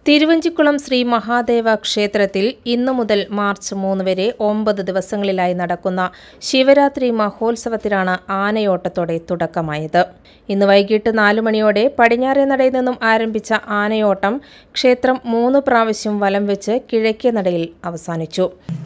തിരുവഞ്ചിക്കുളം ശ്രീ മഹാദേവ ക്ഷേത്രത്തിൽ ഇന്നു മുതൽ മാർച്ച് മൂന്ന് വരെ ഒമ്പത് ദിവസങ്ങളിലായി നടക്കുന്ന ശിവരാത്രി മഹോത്സവത്തിനാണ് ആനയോട്ടത്തോടെ തുടക്കമായത് ഇന്ന് വൈകിട്ട് നാലു മണിയോടെ പടിഞ്ഞാറേ നടയിൽ നിന്നും ആരംഭിച്ച ആനയോട്ടം ക്ഷേത്രം മൂന്ന് പ്രാവശ്യം വലം വെച്ച് കിഴക്കേ നടയിൽ അവസാനിച്ചു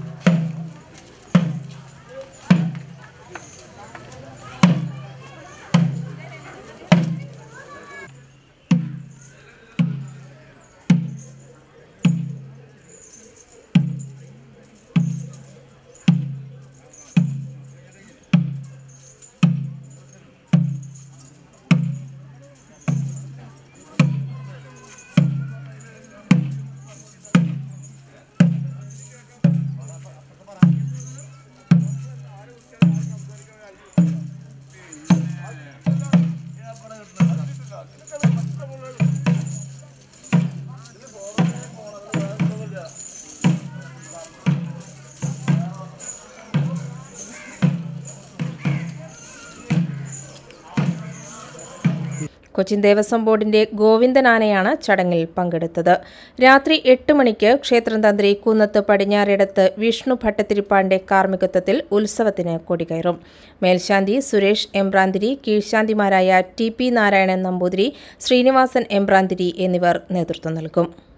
കൊച്ചിൻ ദേവസ്വം ബോർഡിന്റെ ഗോവിന്ദനാനയാണ് ചടങ്ങിൽ പങ്കെടുത്തത് രാത്രി എട്ട് മണിക്ക് ക്ഷേത്രം തന്ത്രി കുന്നത്ത് പടിഞ്ഞാറിടത്ത് വിഷ്ണു ഭട്ടത്തിരിപ്പാടിന്റെ കാർമ്മികത്വത്തിൽ ഉത്സവത്തിന് കൊടികയറും മേൽശാന്തി സുരേഷ് എംബ്രാന്തിരി കീഴ്ശാന്തിമാരായ ടി പി നാരായണൻ നമ്പൂതിരി ശ്രീനിവാസൻ എംബ്രാന്തിരി എന്നിവർ നേതൃത്വം നൽകും